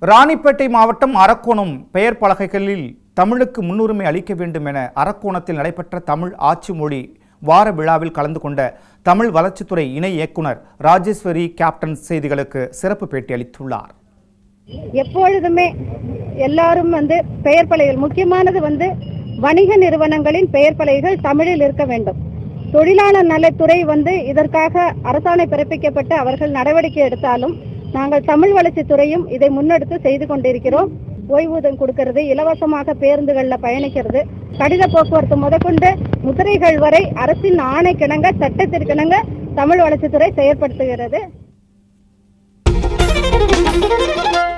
ராணிப்பேட்டை மாவட்டம் அரக்கோணம் பெயர் பலகைகளில் தமிழுக்கு முன்னுரிமை அளிக்க வேண்டும் என அரக்கோணத்தில் நடைபெற்ற தமிழ் ஆட்சி மொழி வார விழாவில் கலந்து கொண்ட தமிழ் வளர்ச்சித்துறை இணை இயக்குனர் ராஜேஸ்வரி கேப்டன் செய்திகளுக்கு சிறப்பு பேட்டி அளித்துள்ளார் எப்பொழுதுமே எல்லாரும் வந்து பெயர் பலகைகள் முக்கியமானது வந்து வணிக நிறுவனங்களின் பெயர் பலகைகள் தமிழில் இருக்க வேண்டும் தொழிலாளர் நலத்துறை வந்து இதற்காக அரசாணை பிறப்பிக்கப்பட்டு அவர்கள் நடவடிக்கை எடுத்தாலும் நாங்கள் தமிழ் வளர்ச்சித்துறையும் இதை முன்னெடுத்து செய்து கொண்டிருக்கிறோம் ஓய்வூதியம் கொடுக்கிறது இலவசமாக பேருந்துகள்ல பயணிக்கிறது கடித போக்குவரத்து முதற்கொண்டு முத்திரைகள் வரை அரசின் ஆணைக்கிணங்க சட்டத்திற்கிணங்க தமிழ் வளர்ச்சித்துறை செயற்படுத்துகிறது